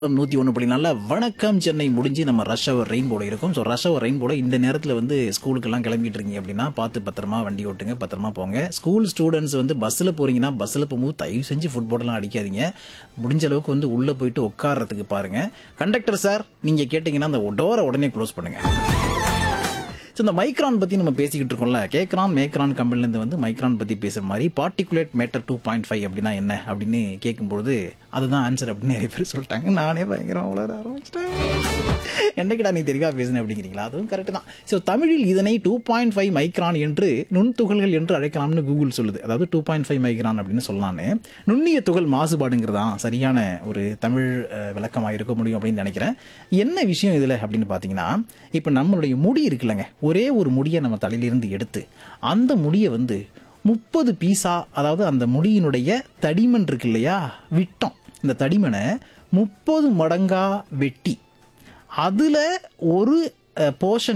நூற்றி ஒன்று புள்ளி நல்ல வணக்கம் சென்னை முடிஞ்சு நம்ம ரஷ் அவர் ரெயின்போட இருக்கும் ஸோ ரஷ் அவர் ரெயின்போட இந்த நேரத்தில் வந்து ஸ்கூலுக்கெல்லாம் கிளம்பிட்டு இருக்கீங்க அப்படின்னா பார்த்து பத்திரமா வண்டி ஓட்டுங்க பத்திரமா போங்க ஸ்கூல் ஸ்டூடெண்ட்ஸ் வந்து பஸ்ஸில் போறீங்கன்னா பஸ்ஸில் போகும்போது தயவு செஞ்சு ஃபுட்போர்டெல்லாம் அடிக்காதீங்க முடிஞ்ச அளவுக்கு வந்து உள்ளே போயிட்டு உட்கார்றதுக்கு பாருங்க கண்டக்டர் சார் நீங்கள் கேட்டிங்கன்னா அந்த டோரை உடனே க்ளோஸ் பண்ணுங்க ஸோ இந்த மைக்ரான் பற்றி நம்ம பேசிக்கிட்டு இருக்கோம்ல கேக்ரான் மேக்ரான் கம்பெனிலேருந்து வந்து மைக்ரான் பற்றி பேசுகிற மாதிரி particulate matter two point five அப்படின்னா என்ன அப்படின்னு கேட்கும்பொழுது அதுதான் ஆன்சர் அப்படின்னு நிறைய பேர் சொல்லிட்டாங்க நானே பயங்கரம் வளர ஆரம்பிச்சிட்டேன் என்னைக்கிடா நீ தெளிவாக பேசுன அப்படிங்கிறீங்களா அதுவும் கரெக்ட் தான் ஸோ தமிழில் இதனை டூ பாயிண்ட் ஃபைவ் மைக்ரான் என்று நுண்துகள்கள் என்று அழைக்கலாம்னு கூகுள் சொல்லுது அதாவது டூ பாயிண்ட் ஃபைவ் மைக்ரான் அப்படின்னு சொல்லலான்னு நுண்ணிய துகள் மாசுபாடுங்கிறதான் சரியான ஒரு தமிழ் அஹ், விளக்கமாக இருக்க முடியும் அப்படின்னு நினைக்கிறேன் என்ன விஷயம் இதில் அப்படின்னு பார்த்தீங்கன்னா இப்போ நம்மளுடைய முடி இருக்குல்லங்க ஒரே ஒரு முடியை நம்ம தலையிலிருந்து எடுத்து அந்த முடியை வந்து முப்பது பீஸா அதாவது அந்த முடியினுடைய தடிமன் இருக்கு இல்லையா விட்டோம் இந்த தடிமனை முப்பது மடங்கா வெட்டி அதில் ஒரு போர்ஷன்